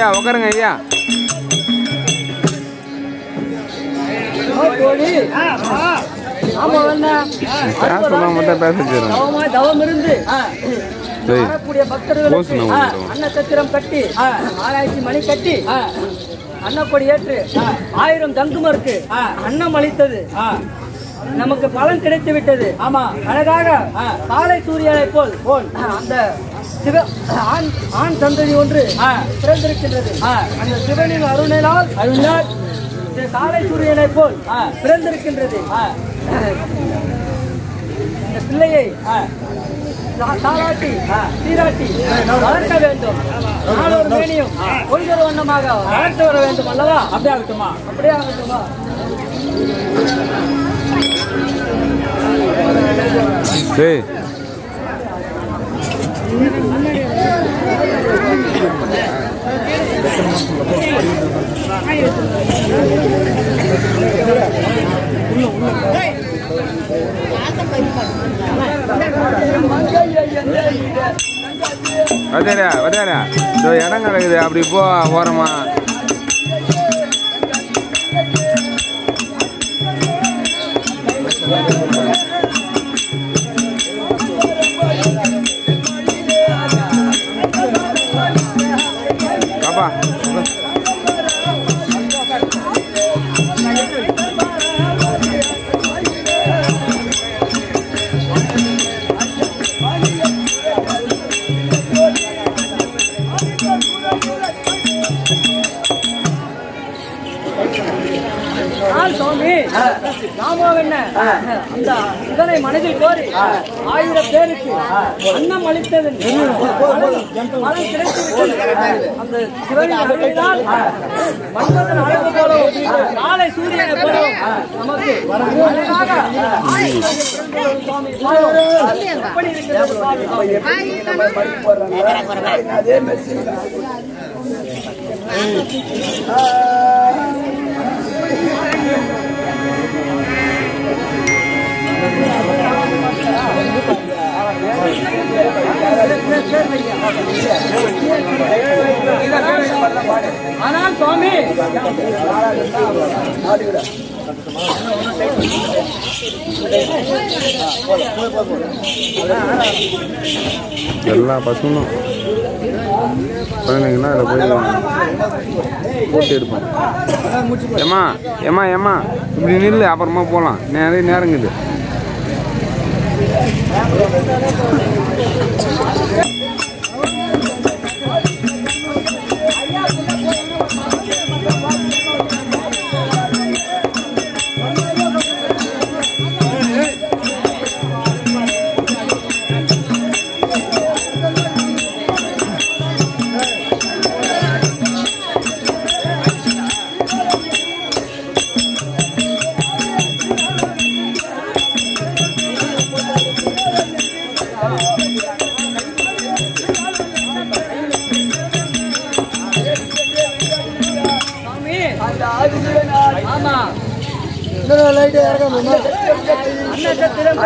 ஐயா உட்காருங்க ஐயா தோழி ஆமா என்ன பேச சொன்னா மட்டும் பேச வச்சிடறேன் தவமா தவம் இருந்து டேய், வரக்கூடிய பக்தர்களுக்கு போஸ்ட் நான் வந்துடுறேன். அன்னச்சத்திரம் கட்டி ஆராய்ச்சி மணி கட்டி அன்னப்பொடி ஏற்று ஆயிரம் தங்குமருக்கு அன்னம் அளித்தது நமக்கு பலன் கிடைத்து விட்டது ஆமா அழகாக காலை சூரியனை போல் போல் அந்த சிவ ஆண் ஆண் சந்ததி ஒன்று பிறந்திருக்கின்றது அந்த சிவனின் அருணினால் அருளால் இந்த காலை சூரியனை போல் பிறந்திருக்கின்றது இந்த பிள்ளையை தா- தாலாட்டி சீராட்டி வளர்க்க வேண்டும் நாளொரு மேனியும் ஒவ்வொரு வண்ணமாக வளர்த்து வர வேண்டும் அல்லவா அப்படியே ஆகட்டுமா அப்படியே ஆகட்டுமா டேய் வதாரா வதாரா இதோ இடம் கிடக்குது அப்படி போ ஓரமா பாப்பா ஆள் சுவாமி ராமாவண்ண அந்த இதனை மனதில் கோரி ஆயிரம் பேருக்கு அன்னம் அளித்தது பலன் கிடைத்து விட்டது அந்த சிவனின் அருளினால் மன்மதன் அழகு போலவும் காலை சூரியனை போலவும் நமக்கு அழகாக ஆயிரம் பிறந்தவர் சுவாமி பாருங்கள். எப்படி இருக்கிறது சுவாமி பாருங்கள். ஆனால் சுவாமி எல்லா பசங்களும் குழந்தைங்கன்னா அதில் போய் போட்டு எடுப்போம் ஏம்மா ஏம்மா ஏம்மா இப்படி நில்லு அப்புறமா போகலாம் நிறைய நேரங்குது சுவாமி ஆமா அன்னச்சத்திரம்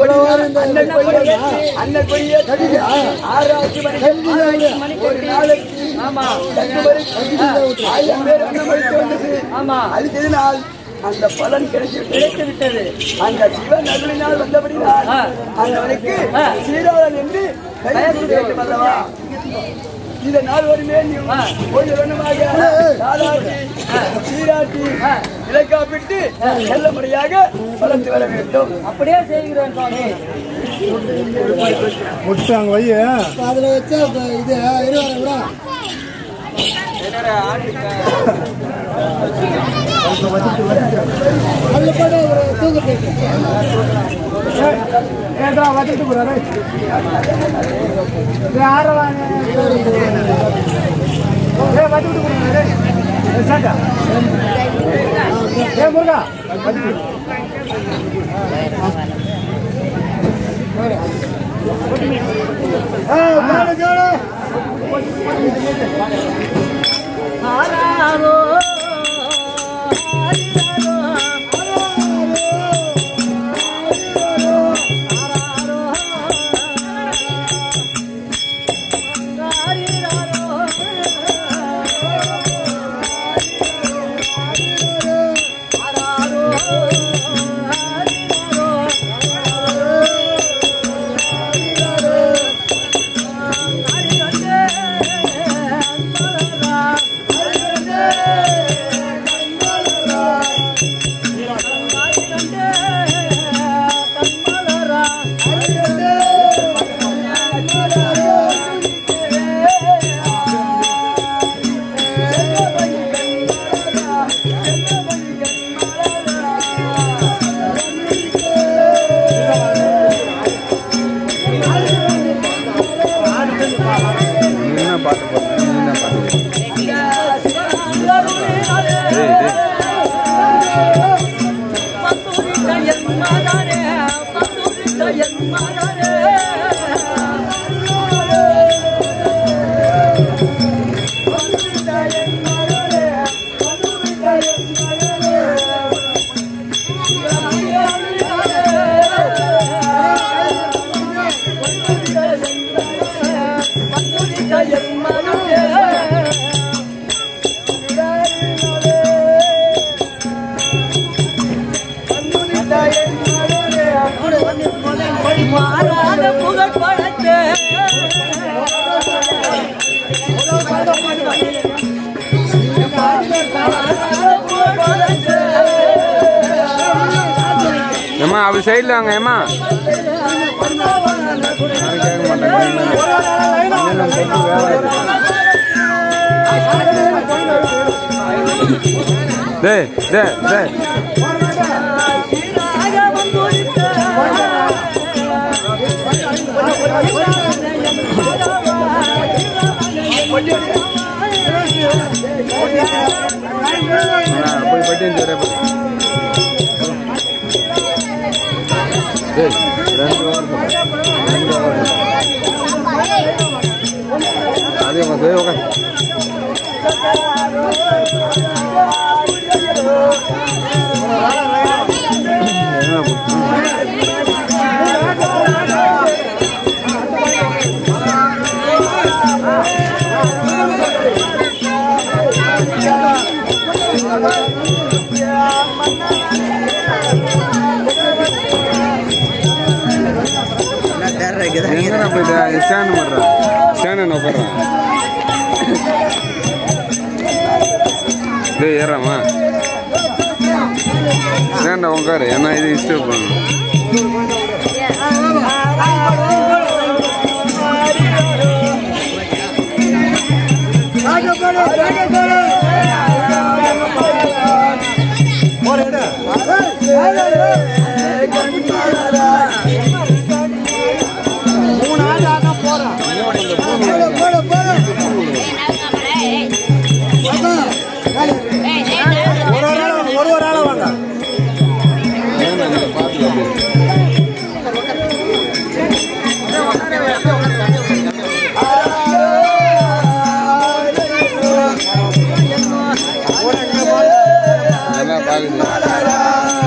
ஆமா ஆமா அழித்ததினால் அந்த பலன் கிடைத்து கிடைத்து விட்டது அந்த சிவன் அருளினால் வந்தபடினால் ஆ. அந்தவனுக்கு ஆ. சீராளன் என்று பெயர் சூட்ட வேண்டும் அல்லவா இந்த நாள் வருமே நீ ஆ. ஒரு வண்ணமாக தாளாட்டி சீராட்டி இலக்காப்பிட்டு நல்ல முறையாக வளர்த்து வர வேண்டும் அப்படியே செய்கிறேன் சுவாமி விட்டு அங்கே வை அதில் வச்சா இப்ப இது இருவாரம் கூட அதில் போட்டு ஒரு தூக்க போயிட்டு ஏதா வச்சுட்டு போறாரு ஆரவாங்க ஏ வச்சுட்டு போறாரு சாட்டா ஏ முருகா வச்சுட்டு ஆ கேளு கேளு ஆராரோ, ஆரிராரோ, ஆராரோ, ஆரிராரோ, அப்படி சைடில் வாங்க ஏமா யாரும் கேட்க மாட்டாங்க அண்ணன் தொட்டு வேலை இருக்கு. டேய் டேய் டேய் அண்ணா, போய் பட்டியன் சேர டேய் ரெண்டு ஓவர் ரெண்டு ஓவர் அதே மாதிரி உட்கார் என்ன பண்றது? எங்கடா போயிட்டு ஸ்டாண்ட் பண்ணுறான் ஸ்டாண்ட் உட்காடுறான் டேய் ஏறாமா ஸ்டாண்ட உட்காரு ஏன்னா இது டிஸ்டர்ப் பண்ணணும் ஒரு ஒரு ஆளா வாங்க ஏன்னா இந்த பாட்டில் அப்படி நல்லா பாக்குது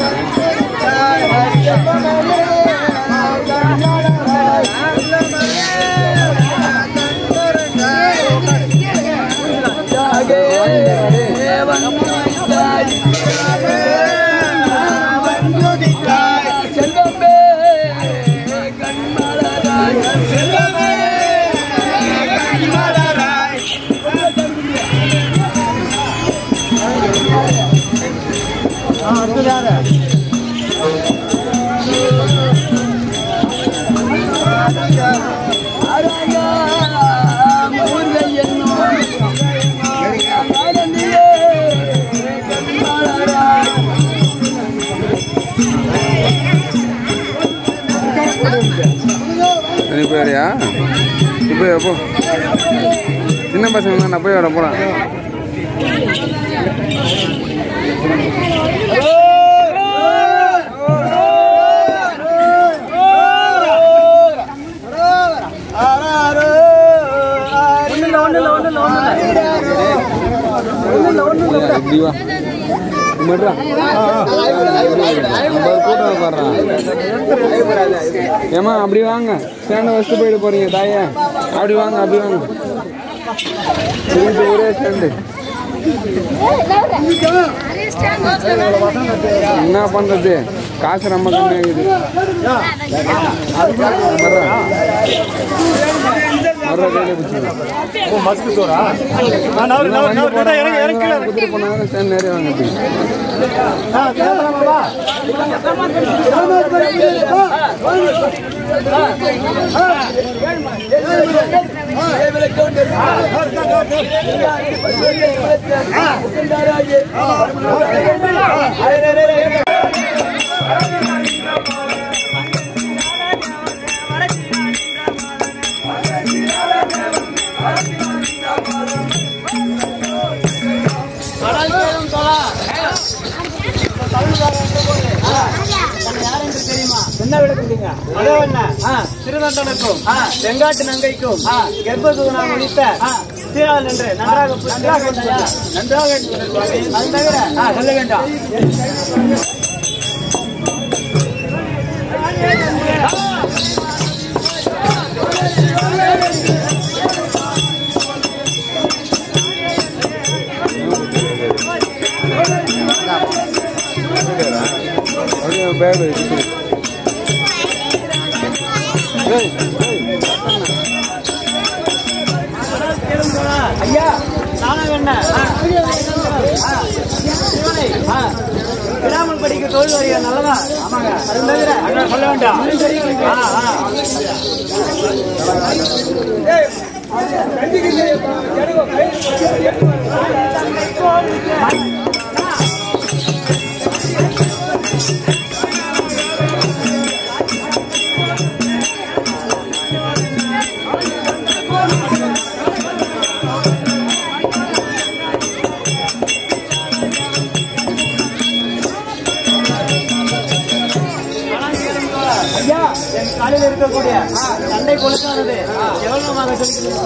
ஆ செல்வமே கண்மலராய் செல்வமே கண்மலராய் அழகா முருகை என்னும் ஆனந்தியே கண்மலராய் நீ போயாரியா இப்போ எப்போ சின்ன பசங்க தான் நான் போய் வர போலாம் இப்படி வா மட்டும் கூட்டம் பாடுறான் ஏமா அப்படி வாங்க ஸ்டாண்டை வச்சுட்டு போயிட்டு போறீங்க தாயே அப்படி வாங்க அப்படி வாங்க திருப்பி ஒரே ஸ்டாண்டு என்ன பண்றது காசு ரொம்ப கம்மியாகுது மர்ற கையில பிடிச்சிங்க மஸ்க்கு சோறா நவரு நவரு நவரு இறங்கி இறங்கி குதிரை போனாங்க ஸ்டாண்ட் நிறைய வாங்க அப்படி என்ன விளக்குறீங்க திருநந்தனுக்கும் செங்காட்டு நங்கைக்கும் கர்ப்பசூனா முடித்த சீரால் என்று நன்றாக நன்றாக நன்றாக அது தவிர சொல்ல வேண்டாம் அப்படியே பேக் வச்சுட்டு ஏய், ஏய். ஐயா நானகண்ண சிவனை விடாமல் படிக்க தொழில் வரையா நல்லதா ஆமாங்க அது தவிர சொல்ல வேண்டாம் ஆ, ஆ. ஐயா என் காலில் இருக்கக்கூடிய சண்டை கொழுக்கானது எவ்வளவுமாக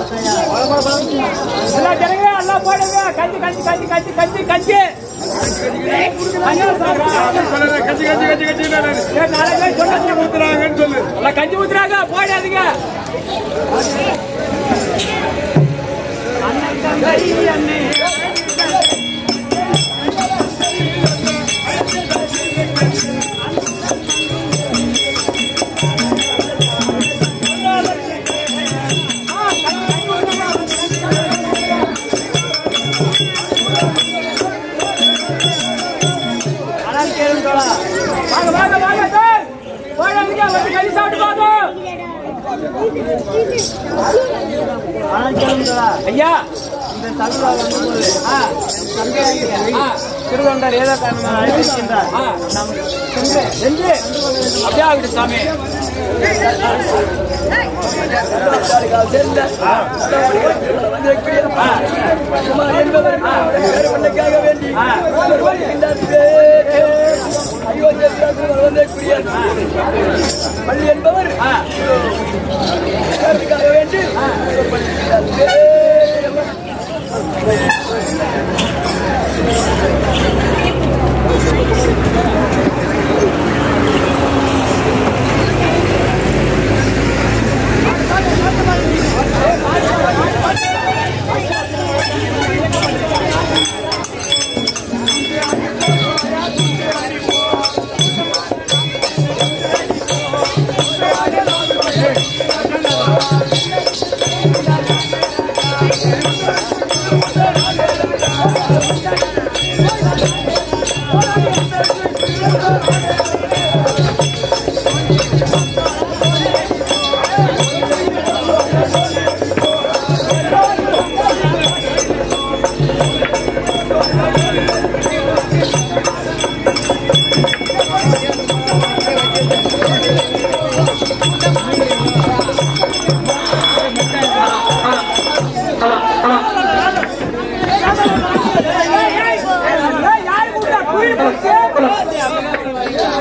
எல்லா ஜனங்களும் எல்லாம் போடுங்க கஞ்சி கஞ்சி கஞ்சி கஞ்சி கஞ்சி கஞ்சி கஞ்சி ஊத்துறாங்க போடாதீங்க அண்ணன் தங்கை அண்ணே ஆனால் கேளுங்க தோழா. வாங்க வாங்க வாங்க சார் போடாதீங்க வந்து கறி சாப்பிட்டு வாங்க ஆனால் கேளுங்க தோழா. ஐயா இந்த தகுதியாக வந்தபோது ஆ, என் தந்தையாகிய, ஆ, திருவொண்டர் ஏதோ காரணமாக அழைத்திருக்கின்றார் ஆ, நாம் சென்று சென்று அப்படியே ஆகிட்டு சாமி பள்ளி என்பவர் வேண்டி ஆ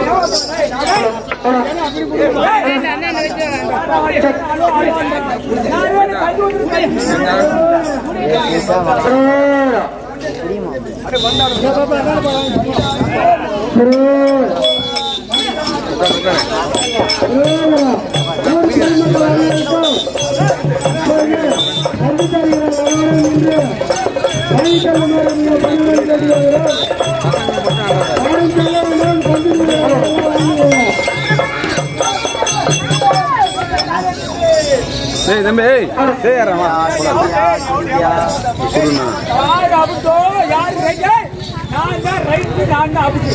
ஏய் தம்பி ஏய் ஏய் யாரா வா கொடுண்ணா யார் அபுத்தோ யார் ரைட் நான் தான் ரைட் நான் தான் அபுத்து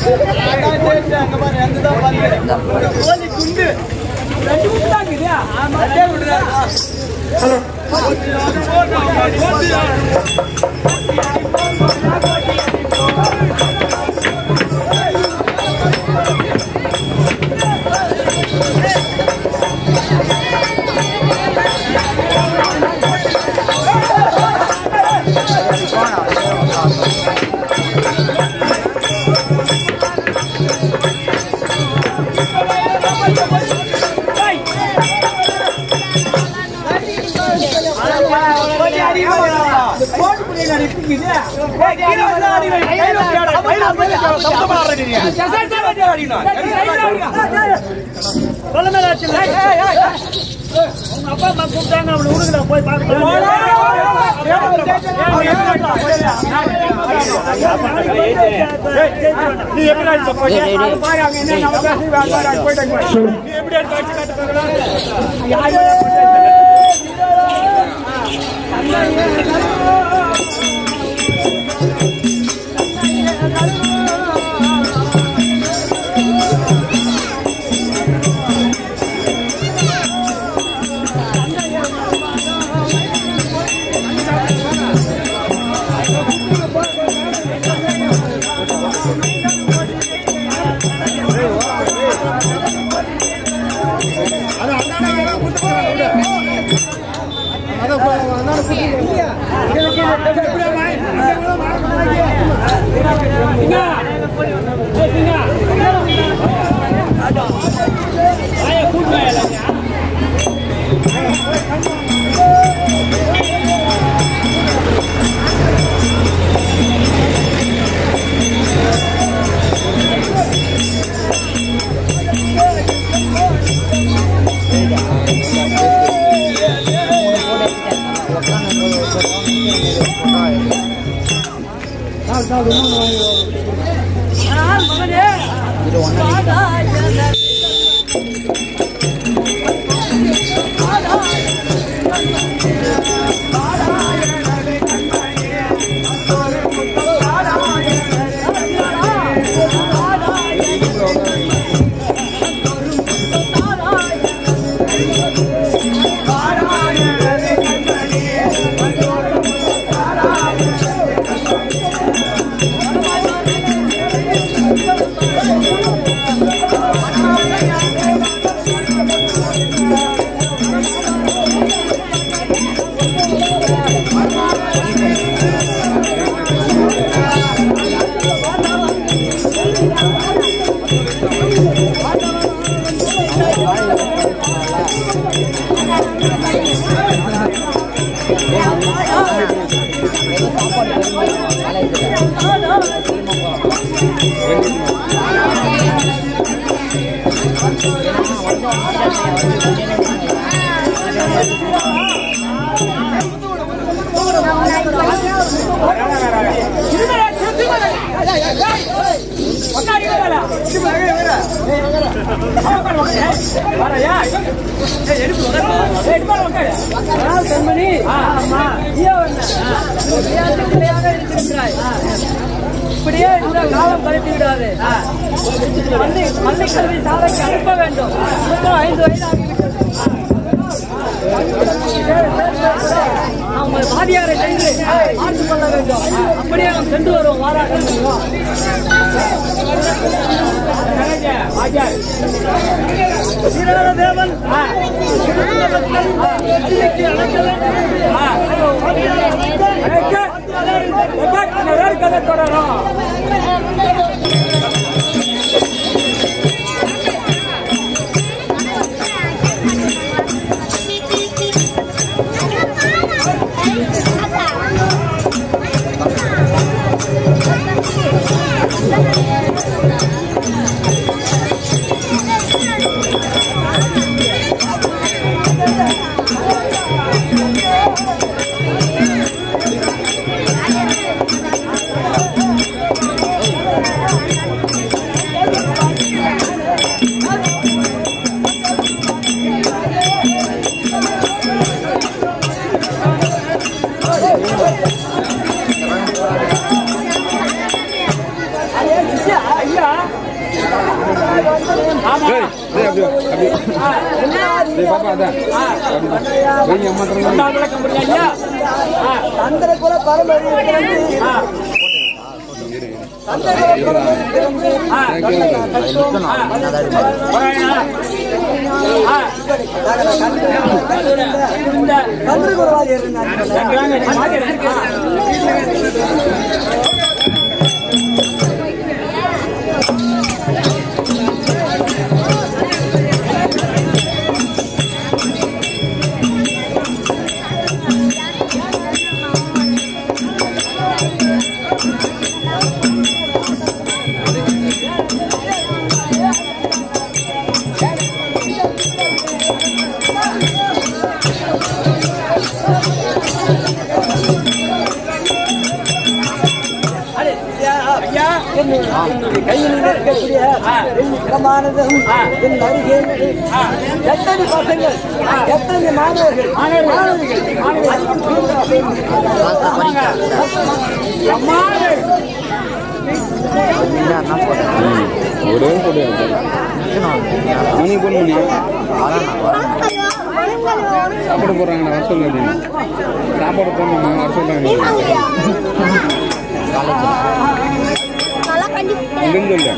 கோலி குண்டு ரெண்டு குண்டு தான் இருக்குதா அதே விடுறா கோலி அடிவா கோடி புள்ளி நடிப்புக்குது ஏய் கீழ வந்து அடிவை கையில வச்சு கையில வந்து சத்தமா ஆடுறீங்க சசை வந்து அடிக்கணும் சொல்ல மேல ஆச்சு ஏய் ஏய் உங்க அப்பா அம்மா கூப்பிட்டாங்க அவனை உடுங்கடா போய் நீ எப்படி அடிச்ச போய் பாரு அங்க என்ன நம்ம பேசி வேற போயிட்டாங்க நீ எப்படி அடிச்ச அடிச்சு காட்ட கண்மணி நீயோ என்ன விளையாட்டு பிள்ளையாக இருந்திருக்கிறாய் இப்படியே இந்த காலம் கழித்து விடாது பள்ளி பள்ளி கல்வி சாலைக்கு அனுப்ப வேண்டும் இன்னும் ஐந்து வயது ஆகிவிட்டது நாம் வாதியாரை சென்று பார்த்துக் கொள்ள வேண்டும் அப்படியே நாம் சென்று வருவோம் வாராட்டம் தேவன் கதை தொடரும் டேய் டேய் அப்படியே அப்படியே டேய் பாப்பா அதான் வெய் அம்மா தரங்க சந்திரகுல பரம்பரை சந்திரகுருவாதி இருந்தாங்க என்னுடைய கையில் இருக்கக்கூடிய வெள்ளிக்கமானதும் என் அருகே எத்தனை பசங்கள் எத்தனை மாணவர்கள் மாணவர்கள் ஒரே போடு மணி போன் பண்ணி சாப்பாடு போடுறாங்க வர சொல்லுங்க சாப்பாடு போடணும் வர சொல்றாங்க அங்கிருந்து இல்லை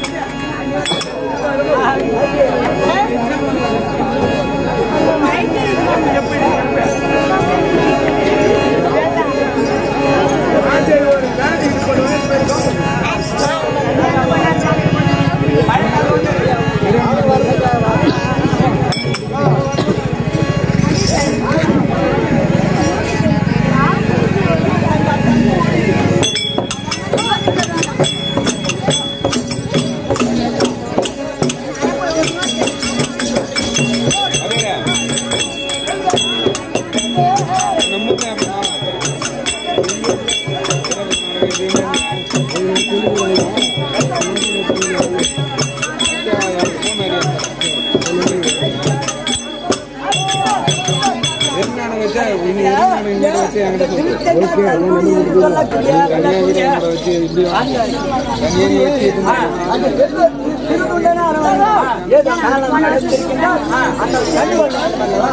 அந்த பெரிய திருக்குள்ளன ஏதோ காலம் நடந்திருக்கின்றால் அந்த கண்டுகொள்ள அல்லவா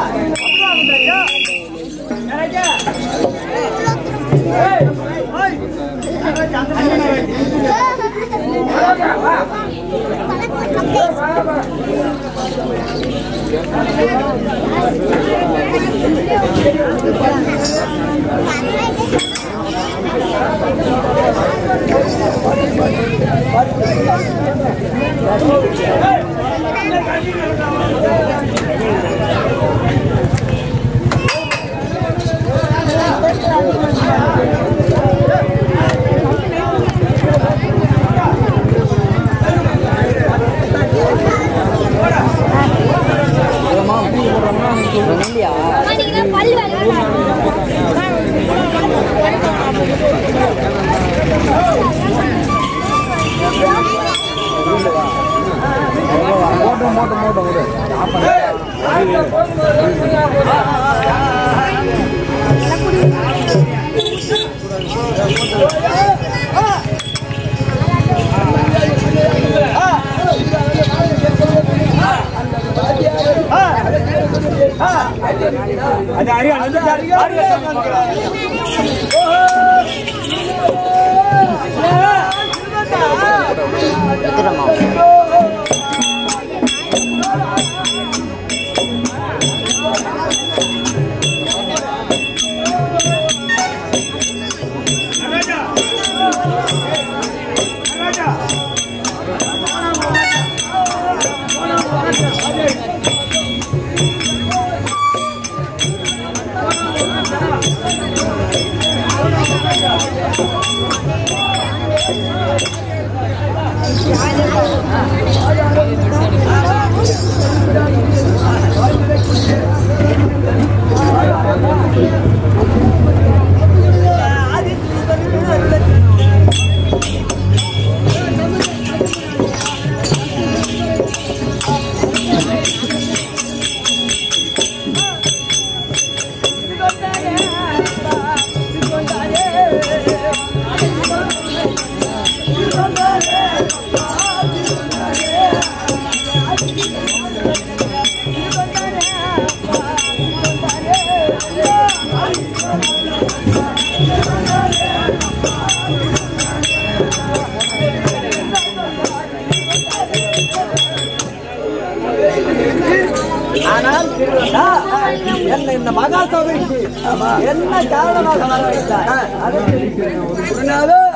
அது அறியா ஆ ஆனால் திருவண்ணா என்ன இந்த மகா சபைக்கு என்ன காரணமாக வர வைத்தார் அதை தெரிவிக்கிறேன்.